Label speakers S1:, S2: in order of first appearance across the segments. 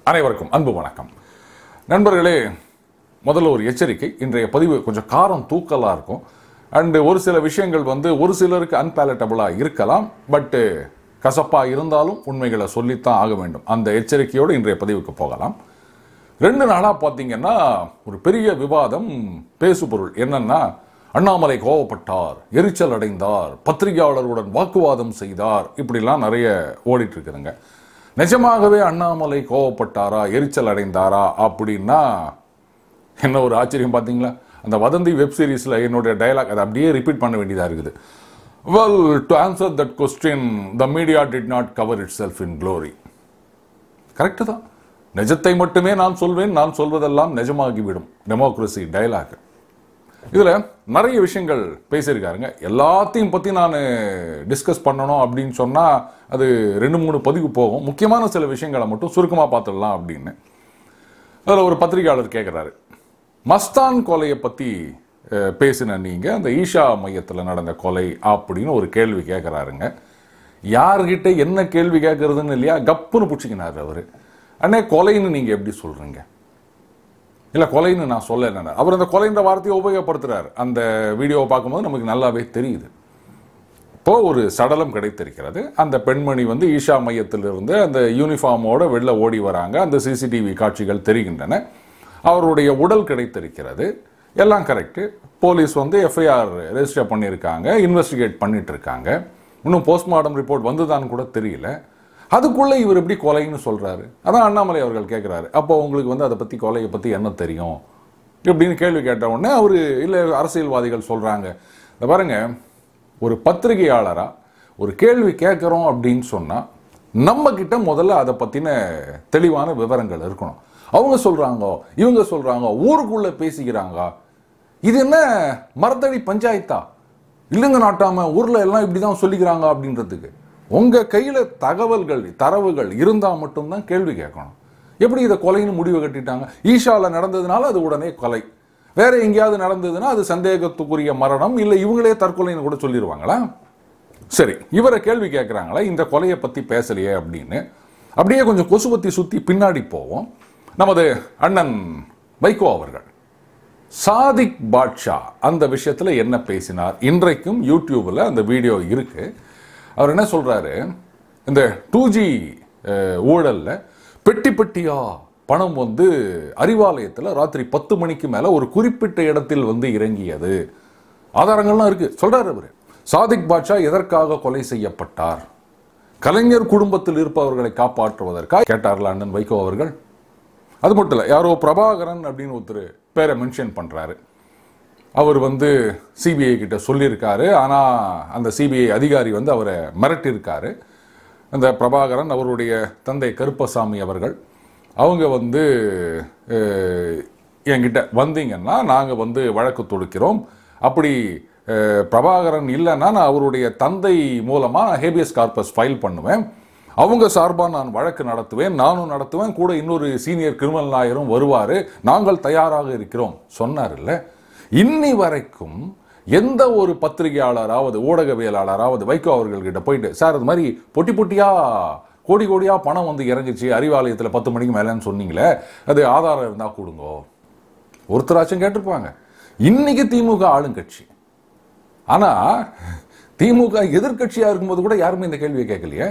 S1: அனைவருக்கும் அன்பு வணக்கம் நண்பர்களே முதல்ல ஒரு எச்சரிக்கை இன்றைய பதிவு கொஞ்சம் காரம் தூக்கலாக இருக்கும் அண்டு ஒரு சில விஷயங்கள் வந்து ஒரு சிலருக்கு அன்பேலட்டபுளாக இருக்கலாம் பட்டு கசப்பாக இருந்தாலும் உண்மைகளை சொல்லித்தான் ஆக வேண்டும் அந்த எச்சரிக்கையோடு இன்றைய பதிவுக்கு போகலாம் ரெண்டு நாளாக பார்த்தீங்கன்னா ஒரு பெரிய விவாதம் பேசுபொருள் என்னன்னா அண்ணாமலை கோவப்பட்டார் எரிச்சல் அடைந்தார் பத்திரிகையாளருடன் வாக்குவாதம் செய்தார் இப்படிலாம் நிறைய ஓடிட்டு இருக்குதுங்க நிஜமாகவே அண்ணாமலை கோவப்பட்டாரா எரிச்சல் அடைந்தாரா அப்படின்னா என்ன ஒரு ஆச்சரியம் பார்த்தீங்களா அந்த வதந்தி வெப் சீரிஸில் என்னுடைய டயலாக் அதை அப்படியே ரிப்பீட் பண்ண வேண்டியதாக இருக்குது well to answer that question the media did not cover itself in glory correct தான் நிஜத்தை மட்டுமே நான் சொல்வேன் நான் சொல்வதெல்லாம் நிஜமாகிவிடும் டெமோக்ரஸி டயலாக் இதில் நிறைய விஷயங்கள் பேசியிருக்காருங்க எல்லாத்தையும் பற்றி நான் டிஸ்கஸ் பண்ணணும் அப்படின்னு சொன்னால் அது ரெண்டு மூணு பதிவு போகும் முக்கியமான சில விஷயங்களை மட்டும் சுருக்கமாக பார்த்துடலாம் அப்படின்னு அதில் ஒரு பத்திரிகையாளர் கேட்குறாரு மஸ்தான் கொலையை பற்றி பேசின நீங்கள் அந்த ஈஷா மையத்தில் நடந்த கொலை அப்படின்னு ஒரு கேள்வி கேட்குறாருங்க யார்கிட்ட என்ன கேள்வி கேட்குறதுன்னு இல்லையா கப்புன்னு பிடிச்சிக்கினாரு அவர் அண்ணே கொலைன்னு நீங்கள் எப்படி சொல்கிறீங்க இல்லை கொலைன்னு நான் சொல்ல அவர் அந்த கொலைன்ற வார்த்தையை உபயோகப்படுத்துறாரு அந்த வீடியோவை பார்க்கும்போது நமக்கு நல்லாவே தெரியுது இப்போ ஒரு சடலம் கிடைத்திருக்கிறது அந்த பெண்மணி வந்து ஈஷா மையத்திலிருந்து அந்த யூனிஃபார்மோட வெளில ஓடி வராங்க அந்த சிசிடிவி காட்சிகள் தெரிகின்றன அவருடைய உடல் கிடைத்திருக்கிறது எல்லாம் கரெக்டு போலீஸ் வந்து எஃப்ஐஆர் ரெஜிஸ்டர் பண்ணியிருக்காங்க இன்வெஸ்டிகேட் பண்ணிட்டு இருக்காங்க இன்னும் போஸ்ட்மார்ட்டம் ரிப்போர்ட் வந்துதான்னு கூட தெரியல அதுக்குள்ளே இவர் எப்படி கொலைன்னு சொல்கிறாரு அதான் அண்ணாமலை அவர்கள் கேட்குறாரு அப்போ உங்களுக்கு வந்து அதை பற்றி கொலையை பற்றி என்ன தெரியும் இப்படின்னு கேள்வி கேட்ட உடனே அவர் இல்லை அரசியல்வாதிகள் சொல்கிறாங்க இந்த பாருங்க ஒரு பத்திரிகையாளராக ஒரு கேள்வி கேட்குறோம் அப்படின்னு சொன்னால் நம்ம கிட்ட முதல்ல அதை பற்றின தெளிவான விவரங்கள் இருக்கணும் அவங்க சொல்கிறாங்க இவங்க சொல்கிறாங்க ஊருக்குள்ளே பேசிக்கிறாங்க இது என்ன மரத்தடி பஞ்சாயத்தா இல்லைங்க நாட்டாம ஊரில் எல்லாம் இப்படி தான் சொல்லிக்கிறாங்க அப்படின்றதுக்கு உங்கள் கையில் தகவல்கள் தரவுகள் இருந்தால் மட்டும்தான் கேள்வி கேட்கணும் எப்படி இதை கொலைன்னு முடிவு கட்டிட்டாங்க ஈஷாவில் நடந்ததுனால அது உடனே கொலை வேற எங்கேயாவது நடந்ததுன்னா அது சந்தேகத்துக்குரிய மரணம் இல்லை இவங்களே தற்கொலைன்னு கூட சொல்லிடுவாங்களா சரி இவரை கேள்வி கேட்குறாங்களா இந்த கொலையை பற்றி பேசலையே அப்படின்னு அப்படியே கொஞ்சம் கொசுபத்தி சுற்றி பின்னாடி போவோம் நமது அண்ணன் வைகோ அவர்கள் சாதிக் பாட்ஷா அந்த விஷயத்தில் என்ன பேசினார் இன்றைக்கும் யூடியூப்பில் அந்த வீடியோ இருக்கு அவர் என்ன சொல்றாரு இந்த டூ ஜி ஊழல்ல பெட்டி பெட்டியா பணம் வந்து அறிவாலயத்தில் ராத்திரி பத்து மணிக்கு மேலே ஒரு குறிப்பிட்ட இடத்தில் வந்து இறங்கியது ஆதாரங்கள்லாம் இருக்கு சொல்றாரு அவர் சாதிக் பாட்ஷா எதற்காக கொலை செய்யப்பட்டார் கலைஞர் குடும்பத்தில் இருப்பவர்களை காப்பாற்றுவதற்காக கேட்டார்களா அண்ணன் வைகோ அவர்கள் அது மட்டும் இல்லை யாரோ பிரபாகரன் அப்படின்னு ஒருத்தர் பேரை மென்ஷன் பண்ணுறாரு அவர் வந்து சிபிஐ கிட்ட சொல்லியிருக்காரு ஆனால் அந்த சிபிஐ அதிகாரி வந்து அவரை மிரட்டியிருக்காரு அந்த பிரபாகரன் அவருடைய தந்தை கருப்பசாமி அவர்கள் அவங்க வந்து அஹ், என்கிட்ட வந்தீங்கன்னா நாங்கள் வந்து வழக்கு தொடுக்கிறோம் அப்படி அஹ், பிரபாகரன் இல்லைன்னா நான் அவருடைய தந்தை மூலமாக ஹேபியஸ் கார்பஸ் ஃபைல் பண்ணுவேன் அவங்க சார்பாக நான் வழக்கு நடத்துவேன் நானும் நடத்துவேன் கூட இன்னொரு சீனியர் கிரிமினல் லாயரும் வருவார் நாங்கள் தயாராக இருக்கிறோம் சொன்னார்ல இன்னி வரைக்கும் எந்த ஒரு பத்திரிகையாளராவது ஊடகவியலாளராவது வைகோ அவர்கள்கிட்ட போயிட்டு சார் அது மாதிரி பொட்டி பொட்டியா கோடி கோடியா பணம் வந்து இறங்குச்சு அறிவாலயத்தில் பத்து மணிக்கு மேலேன்னு சொன்னீங்களே அது ஆதாரம் இருந்தால் கொடுங்கோ ஒருத்தராச்சும் கேட்டிருப்பாங்க இன்னைக்கு திமுக ஆளுங்கட்சி ஆனா திமுக எதிர்க்கட்சியா இருக்கும்போது கூட யாருமே இந்த கேள்வியை கேட்கலையே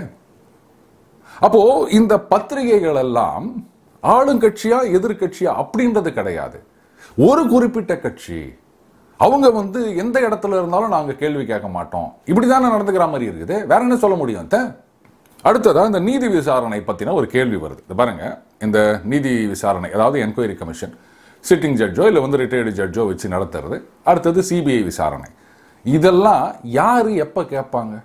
S1: அப்போ இந்த பத்திரிகைகள் எல்லாம் ஆளுங்கட்சியா எதிர்க்கட்சியா அப்படின்றது கிடையாது ஒரு குறிப்பிட்ட கட்சி அவங்க வந்து எந்த இடத்துல இருந்தாலும் நாங்க கேள்வி கேட்க மாட்டோம் இப்படிதானே நடந்துக்கிற மாதிரி இருக்குது வேற என்ன சொல்ல முடியும் அத்தை? அடுத்ததா இந்த நீதி விசாரணை பத்தின ஒரு கேள்வி வருது இது பாருங்க இந்த நீதி விசாரணை அதாவது என்கொயரி கமிஷன் சிட்டிங் ஜட்ஜோ இல்லை வந்து ரிட்டையர்டு ஜட்ஜோ வச்சு நடத்துறது அடுத்தது சிபிஐ விசாரணை இதெல்லாம் யாரு எப்ப கேட்பாங்க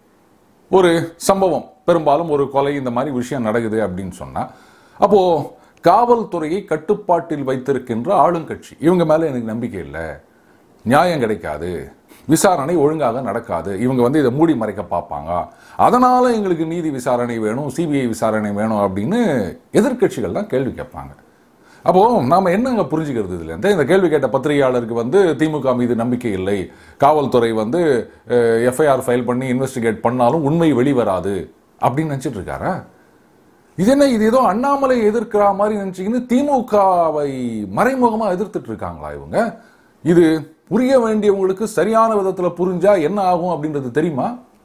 S1: ஒரு சம்பவம் பெரும்பாலும் ஒரு கொலை இந்த மாதிரி விஷயம் நடக்குது அப்படின்னு சொன்னா அப்போ காவல்துறையை கட்டுப்பாட்டில் வைத்திருக்கின்ற ஆளுங்கட்சி இவங்க மேல எனக்கு நம்பிக்கை இல்லை நியாயம் கிடைக்காது விசாரணை ஒழுங்காக நடக்காது இவங்க வந்து இதை மூடி மறைக்க பார்ப்பாங்க அதனால எங்களுக்கு நீதி விசாரணை வேணும் சிபிஐ விசாரணை வேணும் அப்படின்னு எதிர்க்கட்சிகள் தான் கேள்வி கேட்பாங்க அப்போ நாம என்னங்க புரிஞ்சுக்கிறது இதுல இருந்து இந்த கேள்வி கேட்ட பத்திரிகையாளருக்கு வந்து திமுக மீது நம்பிக்கை இல்லை காவல்துறை வந்து எஃப்ஐஆர் ஃபைல் பண்ணி இன்வெஸ்டிகேட் பண்ணாலும் உண்மை வெளிவராது அப்படின்னு நினைச்சிட்டு இருக்காரா இது என்ன இது ஏதோ அண்ணாமலை எதிர்க்கிற மாதிரி நினைச்சீங்கன்னு திமுகவை மறைமுகமா எதிர்த்துட்டு இருக்காங்களா இவங்க இது புரிய வேண்டியவங்களுக்கு சரியான விதத்துல புரிஞ்சா என்ன ஆகும் அப்படின்றது தெரியுமா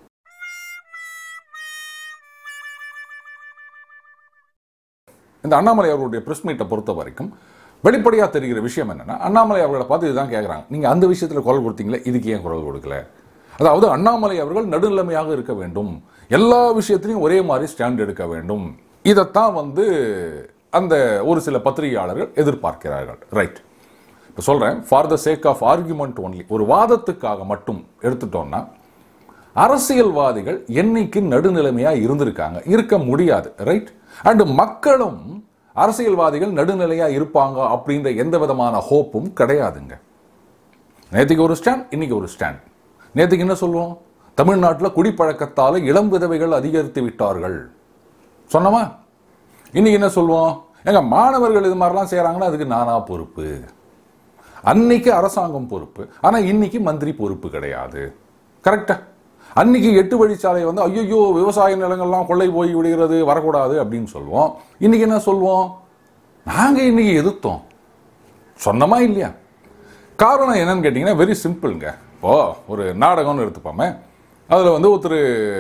S1: இந்த அண்ணாமலை அவர்களுடைய பிரஸ் மீட்டை பொறுத்த வரைக்கும் வெளிப்படையா தெரிகிற விஷயம் என்னன்னா அண்ணாமலை அவர்களை பார்த்து இதுதான் கேட்குறாங்க நீங்க அந்த விஷயத்துல குரல் கொடுத்தீங்களே இதுக்கு ஏன் குரல் கொடுக்கல அதாவது அண்ணாமலை அவர்கள் நடுநிலைமையாக இருக்க வேண்டும் எல்லா விஷயத்திலையும் ஒரே மாதிரி ஸ்டாண்ட் எடுக்க வேண்டும் இதைத்தான் வந்து அந்த ஒரு சில பத்திரிகையாளர்கள் எதிர்பார்க்கிறார்கள் ரைட் இப்போ சொல்றேன் for the sake of argument only ஒரு வாதத்துக்காக மட்டும் எடுத்துட்டோம்னா அரசியல்வாதிகள் என்னைக்கு நடுநிலைமையா இருந்திருக்காங்க இருக்க முடியாது ரைட் அண்ட் மக்களும் அரசியல்வாதிகள் நடுநிலையா இருப்பாங்க அப்படின்ற எந்த விதமான ஹோப்பும் கிடையாதுங்க நேற்றுக்கு ஒரு ஸ்டாண்ட் இன்னைக்கு ஒரு ஸ்டாண்ட் நேற்றுக்கு என்ன சொல்லுவோம் தமிழ்நாட்டில் குடிப்பழக்கத்தால் இளம் விதவைகள் அதிகரித்து விட்டார்கள் சொன்னமா இன்னைக்கு என்ன சொல்லுவோம் எங்க மாணவர்கள் இது மாதிரிலாம் செய்றாங்கன்னா அதுக்கு நானா பொறுப்பு அன்னைக்கு அரசாங்கம் பொறுப்பு ஆனா இன்னைக்கு மந்திரி பொறுப்பு கிடையாது கரெக்டா அன்னைக்கு எட்டு வழிச்சாலை வந்து ஐயோ விவசாய நிலங்கள்லாம் கொள்ளை போய் விடுகிறது வரக்கூடாது அப்படின்னு சொல்லுவோம் இன்னைக்கு என்ன சொல்லுவோம் நாங்க இன்னைக்கு எதிர்த்தோம் சொன்னமா இல்லையா காரணம் என்னன்னு கேட்டிங்கன்னா வெரி சிம்பிள்ங்க இப்போ ஒரு நாடகம்னு எடுத்துப்போமே அதில் வந்து ஒருத்தர்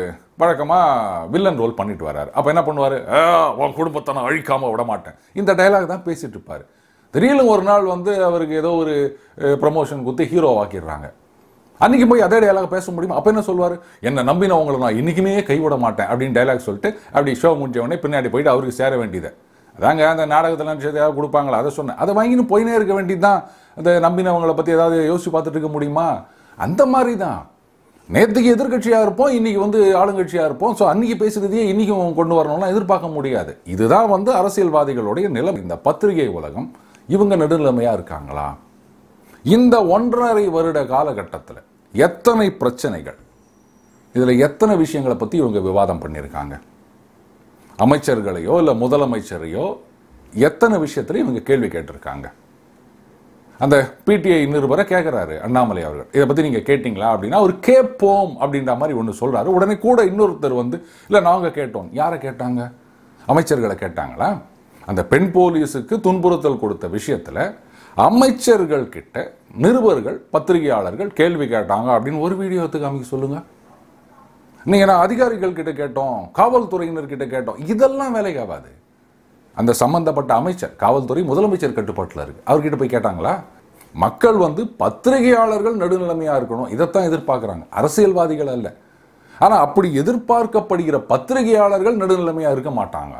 S1: வழக்கமாக வில்லன் ரோல் பண்ணிட்டு வர்றாரு அப்போ என்ன பண்ணுவார் உன் குடும்பத்தை நான் அழிக்காம விட மாட்டேன் இந்த டைலாக் தான் பேசிட்டு இருப்பார் திடீர்னு ஒரு நாள் வந்து அவருக்கு ஏதோ ஒரு ப்ரமோஷன் கொடுத்து ஹீரோ ஆக்கிடுறாங்க அன்னைக்கு போய் அதே டைலாக் பேச முடியுமா அப்போ என்ன சொல்வார் என்னை நம்பினவங்களை நான் இன்னைக்குமே கைவிட மாட்டேன் அப்படின்னு டைலாக் சொல்லிட்டு அப்படி ஷோ முடிஞ்ச உடனே பின்னாடி போயிட்டு அவருக்கு சேர வேண்டியது அதாங்க அந்த நாடகத்தெல்லாம் விஷயத்தை ஏதாவது கொடுப்பாங்களா அதை சொன்னேன் அதை வாங்கின்னு போயினே இருக்க வேண்டியது தான் அந்த நம்பினவங்களை பற்றி ஏதாவது யோசிச்சு பார்த்துட்டு இருக்க முடியுமா அந்த மாதிரி தான் நேற்றுக்கு எதிர்க்கட்சியாக இருப்போம் இன்னைக்கு வந்து ஆளுங்கட்சியாக இருப்போம் ஸோ அன்னைக்கு பேசுறதையே இன்னைக்கும் கொண்டு வரணும்னா எதிர்பார்க்க முடியாது இதுதான் வந்து அரசியல்வாதிகளுடைய நிலம் இந்த பத்திரிகை உலகம் இவங்க நடுநிலைமையாக இருக்காங்களா இந்த ஒன்றரை வருட காலகட்டத்தில் எத்தனை பிரச்சனைகள் இதில் எத்தனை விஷயங்களை பற்றி இவங்க விவாதம் பண்ணியிருக்காங்க அமைச்சர்களையோ இல்லை முதலமைச்சரையோ எத்தனை விஷயத்துல இவங்க கேள்வி கேட்டிருக்காங்க அந்த பிடிஐ நிருபரை கேட்குறாரு அண்ணாமலை அவர்கள் இதை பற்றி நீங்கள் கேட்டிங்களா அப்படின்னா அவர் கேட்போம் அப்படின்ற மாதிரி ஒன்று சொல்கிறாரு உடனே கூட இன்னொருத்தர் வந்து இல்லை நாங்கள் கேட்டோம் யாரை கேட்டாங்க அமைச்சர்களை கேட்டாங்களா அந்த பெண் போலீஸுக்கு துன்புறுத்தல் கொடுத்த விஷயத்தில் அமைச்சர்கள் கிட்ட நிருபர்கள் பத்திரிகையாளர்கள் கேள்வி கேட்டாங்க அப்படின்னு ஒரு வீடியோத்துக்கு அமைக்க சொல்லுங்க நீங்க நான் அதிகாரிகள் கிட்ட கேட்டோம் காவல்துறையினர் கிட்ட கேட்டோம் இதெல்லாம் வேலைக்கு ஆகாது அந்த சம்பந்தப்பட்ட அமைச்சர் காவல்துறை முதலமைச்சர் கட்டுப்பாட்டில் இருக்கு அவர்கிட்ட போய் கேட்டாங்களா மக்கள் வந்து பத்திரிகையாளர்கள் நடுநிலைமையா இருக்கணும் இதைத்தான் எதிர்பார்க்குறாங்க அரசியல்வாதிகள் அல்ல ஆனா அப்படி எதிர்பார்க்கப்படுகிற பத்திரிகையாளர்கள் நடுநிலைமையா இருக்க மாட்டாங்க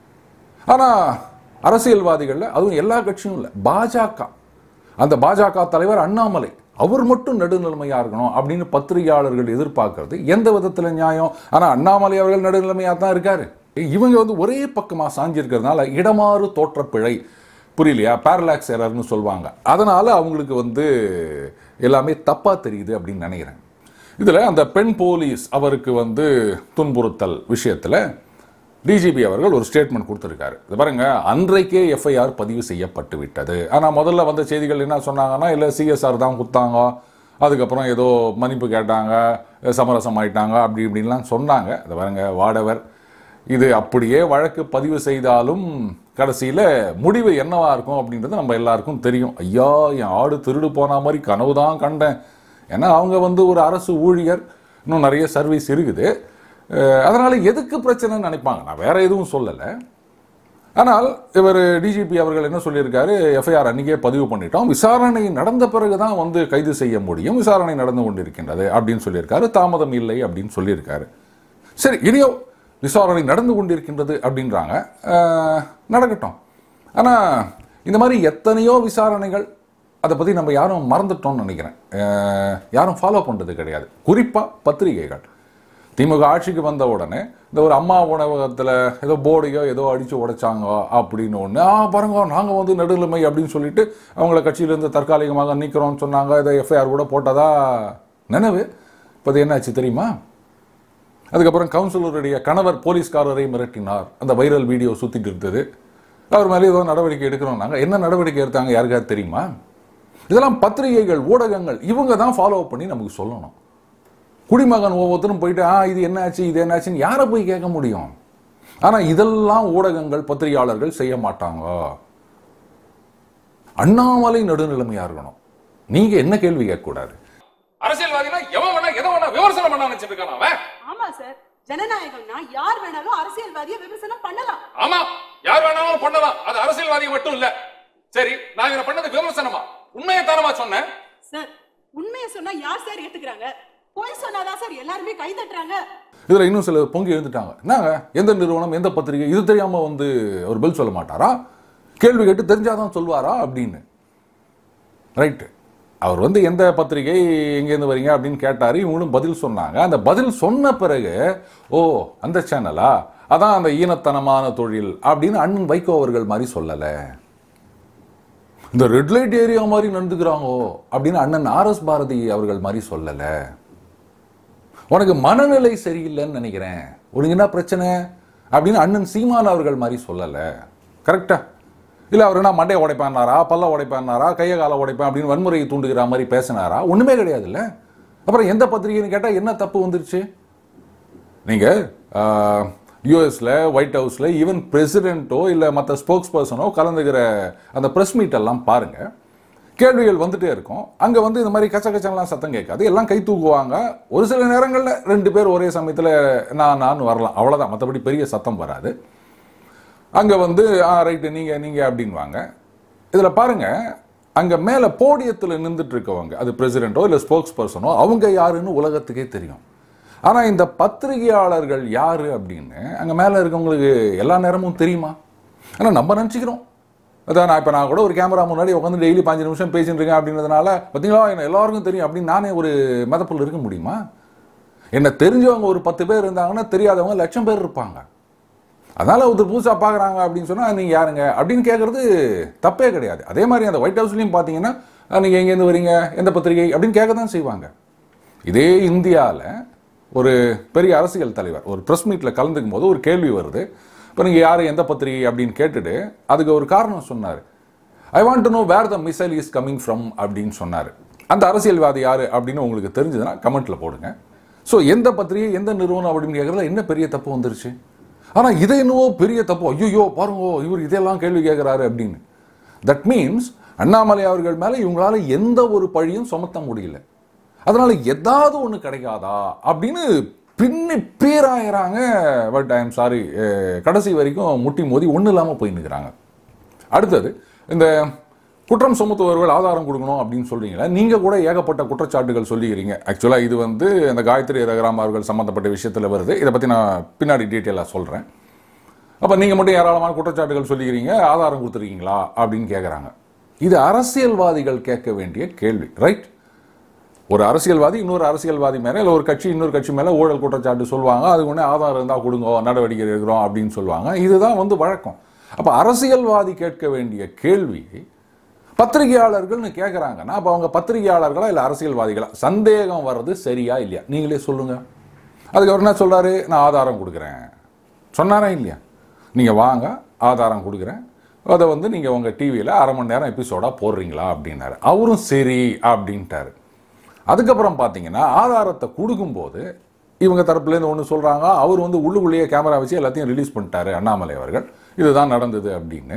S1: ஆனா அரசியல்வாதிகள்ல அதுவும் எல்லா கட்சியும் இல்லை பாஜக அந்த பாஜக தலைவர் அண்ணாமலை அவர் மட்டும் நடுநிலைமையா இருக்கணும் அப்படின்னு பத்திரிகையாளர்கள் எதிர்பார்க்கறது எந்த விதத்துல நியாயம் ஆனா அண்ணாமலை அவர்கள் நடுநிலைமையா தான் இருக்காரு இவங்க வந்து ஒரே பக்கமா சாஞ்சிருக்கிறதுனால இடமாறு தோற்றப்பிழை புரியலையா பேரலாக்ஸ் எரர்னு சொல்லுவாங்க அதனால அவங்களுக்கு வந்து எல்லாமே தப்பா தெரியுது அப்படின்னு நினைக்கிறேன் இதுல அந்த பெண் போலீஸ் அவருக்கு வந்து துன்புறுத்தல் விஷயத்துல டிஜிபி அவர்கள் ஒரு ஸ்டேட்மெண்ட் கொடுத்துருக்காரு இது பாருங்க அன்றைக்கே எஃப்ஐஆர் பதிவு செய்யப்பட்டு விட்டது ஆனால் முதல்ல வந்த செய்திகள் என்ன சொன்னாங்கன்னா இல்லை சிஎஸ்ஆர் தான் கொடுத்தாங்க அதுக்கப்புறம் ஏதோ மன்னிப்பு கேட்டாங்க சமரசம் ஆயிட்டாங்க அப்படி இப்படின்லாம் சொன்னாங்க இது பாருங்க வாடவர் இது அப்படியே வழக்கு பதிவு செய்தாலும் கடைசியில் முடிவு என்னவா இருக்கும் அப்படின்றது நம்ம எல்லாருக்கும் தெரியும் ஐயா என் ஆடு திருடு போன மாதிரி கனவு தான் கண்டேன் ஏன்னா அவங்க வந்து ஒரு அரசு ஊழியர் இன்னும் நிறைய சர்வீஸ் இருக்குது அஹ் அதனால எதுக்கு பிரச்சனைன்னு நினைப்பாங்க நான் வேற எதுவும் சொல்லலை ஆனால் இவர் டிஜிபி அவர்கள் என்ன சொல்லியிருக்காரு எஃப்ஐஆர் அன்னைக்கே பதிவு பண்ணிட்டோம் விசாரணை நடந்த பிறகு தான் வந்து கைது செய்ய முடியும் விசாரணை நடந்து கொண்டிருக்கின்றது அப்படின்னு சொல்லியிருக்காரு தாமதம் இல்லை அப்படின்னு சொல்லியிருக்காரு சரி இனியோ விசாரணை நடந்து கொண்டிருக்கின்றது அப்படின்றாங்க அஹ், நடக்கட்டும் ஆனால் இந்த மாதிரி எத்தனையோ விசாரணைகள் அதை பற்றி நம்ம யாரும் மறந்துட்டோம்னு நினைக்கிறேன் அஹ், யாரும் ஃபாலோ பண்ணுறது கிடையாது குறிப்பாக பத்திரிகைகள் திமுக ஆட்சிக்கு வந்த உடனே இந்த ஒரு அம்மா உணவகத்தில் ஏதோ போர்டையோ ஏதோ அடித்து உடைச்சாங்க அப்படின்னு ஒன்று ஆ பாருங்க நாங்கள் வந்து நடுநிலைமை அப்படின்னு சொல்லிட்டு அவங்கள கட்சியிலேருந்து தற்காலிகமாக நீக்கிறோம்னு சொன்னாங்க இதை எஃப்ஐஆர் கூட போட்டதா நினைவு இப்போ அது என்னாச்சு தெரியுமா அதுக்கப்புறம் கவுன்சிலருடைய கணவர் போலீஸ்காரரை மிரட்டினார் அந்த வைரல் வீடியோ சுத்திட்டு இருந்தது அவர் மேலே ஏதோ நடவடிக்கை எடுக்கிறோம் நாங்கள் என்ன நடவடிக்கை எடுத்தாங்க யாருக்காவது தெரியுமா இதெல்லாம் பத்திரிகைகள் ஊடகங்கள் இவங்க தான் ஃபாலோ பண்ணி நமக்கு சொல்லணும் குடிமகன் ஒவ்வொருத்தரும் போயிட்டு ஆ இது என்னாச்சு இது என்னாச்சுன்னு யாரை போய் கேட்க முடியும் ஆனா இதெல்லாம் ஊடகங்கள் பத்திரிகையாளர்கள் செய்ய மாட்டாங்க அண்ணாமலை நடுநிலைமையா இருக்கணும் நீங்க என்ன கேள்வி கேட்கக்கூடாது
S2: அரசியல்வாதினா எவன் வேணா எதை வேணா விமர்சனம் பண்ண நினைச்சிட்டு இருக்கான் அவன்
S3: ஆமா சார் ஜனநாயகம்னா யார் வேணாலும் அரசியல்வாதியை விமர்சனம் பண்ணலாம்
S2: ஆமா யார் வேணாலும் பண்ணலாம் அது அரசியல்வாதி மட்டும் இல்ல சரி நான் இவனை பண்ணது விமர்சனமா உண்மையை தரமா சொன்னேன்
S3: சார் உண்மையை சொன்னா யார் சார் ஏத்துக்கிறாங்க பொய் சொன்னாதான் சார் எல்லாருமே கை தட்டுறாங்க
S1: இதுல இன்னும் சில பொங்கி எழுந்துட்டாங்க என்னங்க எந்த நிறுவனம் எந்த பத்திரிகை இது தெரியாம வந்து அவர் பதில் சொல்ல மாட்டாரா கேள்வி கேட்டு தெரிஞ்சாதான் சொல்வாரா அப்படின்னு ரைட்டு அவர் வந்து எந்த பத்திரிகை எங்கேருந்து வரீங்க அப்படின்னு கேட்டாரு இவங்களும் பதில் சொன்னாங்க அந்த பதில் சொன்ன பிறகு ஓ அந்த சேனலா அதான் அந்த ஈனத்தனமான தொழில் அப்படின்னு அண்ணன் வைகோ அவர்கள் மாதிரி சொல்லலை இந்த ரெட் லைட் ஏரியா மாதிரி நடந்துக்கிறாங்கோ அப்படின்னு அண்ணன் ஆர் எஸ் பாரதி அவர்கள் மாதிரி சொல்லலை உனக்கு மனநிலை சரியில்லைன்னு நினைக்கிறேன் உனக்கு என்ன பிரச்சனை அப்படின்னு அண்ணன் சீமான் அவர்கள் மாதிரி சொல்லலை கரெக்டா இல்லை அவர் என்ன மண்டையை உடைப்பானாரா பல்ல உடைப்பானாரா கையை காலை உடைப்பேன் அப்படின்னு வன்முறையை தூண்டுகிற மாதிரி பேசினாரா ஒன்றுமே கிடையாதுல்ல அப்புறம் எந்த பத்திரிகைன்னு கேட்டால் என்ன தப்பு வந்துருச்சு நீங்கள் யூஎஸில் ஒயிட் ஹவுஸில் ஈவன் பிரசிடென்ட்டோ இல்லை மற்ற ஸ்போக்ஸ் பர்சனோ கலந்துக்கிற அந்த ப்ரெஸ் மீட் எல்லாம் பாருங்கள் கேள்விகள் வந்துட்டே இருக்கும் அங்கே வந்து இந்த மாதிரி கச்ச கச்சன்லாம் சத்தம் கேட்காது எல்லாம் கை தூக்குவாங்க ஒரு சில நேரங்களில் ரெண்டு பேர் ஒரே சமயத்தில் நான் நான் வரலாம் அவ்வளோதான் மற்றபடி பெரிய சத்தம் வராது அங்கே வந்து ஆ ரைட்டு நீங்கள் நீங்கள் அப்படின்வாங்க இதில் பாருங்க அங்கே மேலே போடியத்தில் நின்றுட்டு இருக்கவங்க அது பிரசிடென்ட்டோ இல்லை ஸ்போக்ஸ் பர்சனோ அவங்க யாருன்னு உலகத்துக்கே தெரியும் ஆனால் இந்த பத்திரிகையாளர்கள் யாரு அப்படின்னு அங்கே மேலே இருக்கவங்களுக்கு எல்லா நேரமும் தெரியுமா ஆனால் நம்ம நினச்சிக்கிறோம் அதான் நான் இப்போ நான் கூட ஒரு கேமரா முன்னாடி உட்காந்து டெய்லி பாஞ்சு நிமிஷம் பேசிட்டு இருக்கேன் அப்படின்றதுனால பார்த்தீங்களா என்ன எல்லாருக்கும் தெரியும் அப்படின்னு நானே ஒரு மிதப்பில் இருக்க முடியுமா என்ன தெரிஞ்சவங்க ஒரு பத்து பேர் இருந்தாங்கன்னா தெரியாதவங்க லட்சம் பேர் இருப்பாங்க அதனால ஒருத்தர் புதுசாக பார்க்குறாங்க அப்படின்னு சொன்னால் நீங்கள் யாருங்க அப்படின்னு கேட்குறது தப்பே கிடையாது அதே மாதிரி அந்த ஒயிட் ஹவுஸ்லையும் பார்த்தீங்கன்னா நீங்கள் எங்கேருந்து வரீங்க எந்த பத்திரிகை அப்படின்னு கேட்க தான் செய்வாங்க இதே இந்தியாவில் ஒரு பெரிய அரசியல் தலைவர் ஒரு ப்ரெஸ் மீட்டில் கலந்துக்கும் போது ஒரு கேள்வி வருது இப்போ நீங்கள் யார் எந்த பத்திரிகை அப்படின்னு கேட்டுட்டு அதுக்கு ஒரு காரணம் சொன்னார் I want to know where the missile is coming from அப்படின்னு சொன்னார் அந்த அரசியல்வாதி யார் அப்படின்னு உங்களுக்கு தெரிஞ்சதுன்னா கமெண்ட்டில் போடுங்க ஸோ எந்த பத்திரிகை எந்த நிறுவனம் அப்படின்னு கேட்குறதுல என்ன பெரிய தப்பு வந்துருச்சு ஆனால் இதை என்னவோ பெரிய தப்பு ஐயோ பாருங்க இவர் இதெல்லாம் கேள்வி கேட்குறாரு அப்படின்னு தட் மீன்ஸ் அண்ணாமலை அவர்கள் மேலே இவங்களால எந்த ஒரு பழியும் சுமத்த முடியல அதனால ஏதாவது ஒன்று கிடைக்காதா அப்படின்னு பின்னி பீராயிறாங்க பட் ஐ எம் சாரி கடைசி வரைக்கும் முட்டி மோதி ஒன்றும் இல்லாமல் போய் நிற்கிறாங்க அடுத்தது இந்த குற்றம் சுமத்துபவர்கள் ஆதாரம் கொடுக்கணும் அப்படின்னு சொல்றீங்களா நீங்க கூட ஏகப்பட்ட குற்றச்சாட்டுகள் சொல்லிக்கிறீங்க ஆக்சுவலா இது வந்து இந்த காயத்ரி ரகராம் அவர்கள் சம்பந்தப்பட்ட விஷயத்துல வருது இதை பத்தி நான் பின்னாடி டீட்டெயிலாக சொல்றேன் அப்ப நீங்க மட்டும் ஏராளமான குற்றச்சாட்டுகள் சொல்லிக்கிறீங்க ஆதாரம் கொடுத்துருக்கீங்களா அப்படின்னு கேட்குறாங்க இது அரசியல்வாதிகள் கேட்க வேண்டிய கேள்வி ரைட் ஒரு அரசியல்வாதி இன்னொரு அரசியல்வாதி மேலே இல்லை ஒரு கட்சி இன்னொரு கட்சி மேலே ஊழல் குற்றச்சாட்டு சொல்லுவாங்க அதுக்கு உடனே ஆதாரம் இருந்தால் கொடுங்க நடவடிக்கை எடுக்கிறோம் அப்படின்னு சொல்லுவாங்க இதுதான் வந்து வழக்கம் அப்போ அரசியல்வாதி கேட்க வேண்டிய கேள்வி பத்திரிகையாளர்கள்னு கேட்குறாங்கன்னா அப்போ அவங்க பத்திரிகையாளர்களா இல்லை அரசியல்வாதிகளா சந்தேகம் வர்றது சரியா இல்லையா நீங்களே சொல்லுங்க அதுக்கு அவர் என்ன சொல்றாரு நான் ஆதாரம் கொடுக்குறேன் சொன்னாரா இல்லையா நீங்கள் வாங்க ஆதாரம் கொடுக்குறேன் அதை வந்து நீங்கள் உங்கள் டிவியில் அரை மணி நேரம் எபிசோடாக போடுறீங்களா அப்படின்னாரு அவரும் சரி அப்படின்ட்டாரு அதுக்கப்புறம் பார்த்தீங்கன்னா ஆதாரத்தை கொடுக்கும்போது இவங்க தரப்புலேருந்து ஒன்று சொல்கிறாங்க அவர் வந்து உள்ளுக்குள்ளேயே கேமரா வச்சு எல்லாத்தையும் ரிலீஸ் பண்ணிட்டாரு அண்ணாமலை அவர்கள் இதுதான் நடந்தது அப்படின்னு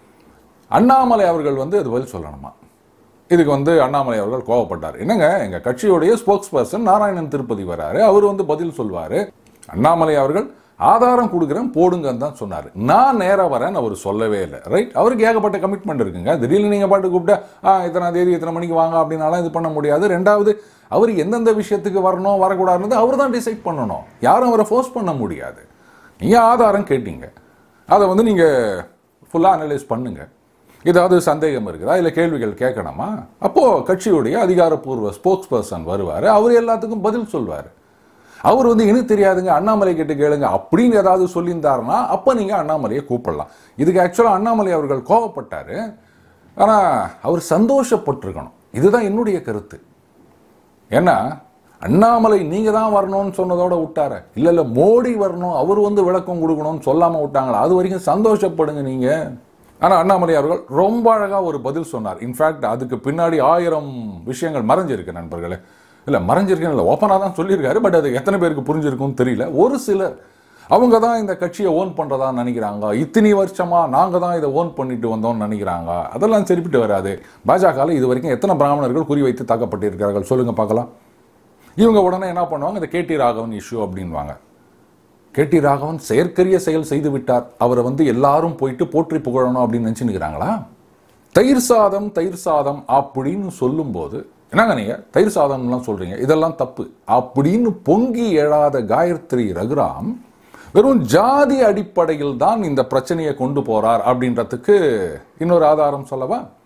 S1: அண்ணாமலை அவர்கள் வந்து அது பதில் சொல்லணுமா இதுக்கு வந்து அண்ணாமலை அவர்கள் கோவப்பட்டார் என்னங்க எங்கள் கட்சியுடைய ஸ்போக்ஸ் பர்சன் நாராயணன் திருப்பதி வராரு அவர் வந்து பதில் சொல்வார் அண்ணாமலை அவர்கள் ஆதாரம் கொடுக்குறேன் போடுங்கன்னு தான் சொன்னார் நான் நேராக வரேன்னு அவர் சொல்லவே இல்லை ரைட் அவருக்கு ஏகப்பட்ட கமிட்மெண்ட் இருக்குங்க திடீர்னு நீங்கள் பாட்டு கூப்பிட்டா ஆ இத்தனை தேதி இத்தனை மணிக்கு வாங்க அப்படின்னாலாம் இது பண்ண முடியாது ரெண்டாவது அவர் எந்தெந்த விஷயத்துக்கு வரணும் வரக்கூடாதுன்னு அவர் தான் டிசைட் பண்ணணும் யாரும் அவரை ஃபோர்ஸ் பண்ண முடியாது நீங்கள் ஆதாரம் கேட்டீங்க அதை வந்து நீங்கள் ஃபுல்லாக அனலைஸ் பண்ணுங்க ஏதாவது சந்தேகம் இருக்குதா இல்லை கேள்விகள் கேட்கணுமா அப்போது கட்சியுடைய அதிகாரப்பூர்வ ஸ்போக்ஸ் பர்சன் வருவார் அவர் எல்லாத்துக்கும் பதில் சொல்வார் அவர் வந்து எனக்கு தெரியாதுங்க அண்ணாமலை கிட்ட கேளுங்க அப்படின்னு ஏதாவது சொல்லியிருந்தாருன்னா அப்போ நீங்கள் அண்ணாமலையை கூப்பிடலாம் இதுக்கு ஆக்சுவலாக அண்ணாமலை அவர்கள் கோவப்பட்டார் ஆனால் அவர் சந்தோஷப்பட்டிருக்கணும் இதுதான் என்னுடைய கருத்து ஏன்னா அண்ணாமலை நீங்க தான் வரணும்னு சொன்னதோட விட்டார இல்ல இல்ல மோடி வரணும் அவர் வந்து விளக்கம் கொடுக்கணும்னு சொல்லாம விட்டாங்களா அது வரைக்கும் சந்தோஷப்படுங்க நீங்க ஆனா அண்ணாமலை அவர்கள் ரொம்ப அழகா ஒரு பதில் சொன்னார் இன்ஃபேக்ட் அதுக்கு பின்னாடி ஆயிரம் விஷயங்கள் மறைஞ்சிருக்கு நண்பர்களே இல்ல மறைஞ்சிருக்குன்னு இல்லை ஓப்பனாக தான் சொல்லியிருக்காரு பட் அது எத்தனை பேருக்கு புரிஞ்சிருக்கும்னு தெரியல ஒரு சிலர் அவங்க தான் இந்த கட்சியை ஓன் பண்றதா நினைக்கிறாங்க இத்தனை வருஷமா நாங்க தான் இதை ஓன் பண்ணிட்டு வந்தோம்னு நினைக்கிறாங்க அதெல்லாம் சரிப்பட்டு வராது பாஜகவில் இது வரைக்கும் எத்தனை பிராமணர்கள் குறிவைத்து தாக்கப்பட்டிருக்கிறார்கள் சொல்லுங்க பார்க்கலாம் இவங்க உடனே என்ன பண்ணுவாங்க இந்த கேடி ராகவன் இஷ்யூ அப்படின்வாங்க கேடி ராகவன் செயற்கரிய செயல் செய்து விட்டார் அவரை வந்து எல்லாரும் போயிட்டு போற்றி புகழணும் அப்படின்னு நினைச்சுக்கிறாங்களா தயிர் சாதம் தயிர் சாதம் அப்படின்னு சொல்லும்போது என்னங்க நீங்க தயிர் சாதம்லாம் சொல்றீங்க இதெல்லாம் தப்பு அப்படின்னு பொங்கி எழாத காயத்ரி ரகுராம் வெறும் ஜாதி அடிப்படையில் தான் இந்த பிரச்சனையை கொண்டு போறார் அப்படின்றதுக்கு இன்னொரு ஆதாரம் சொல்லவா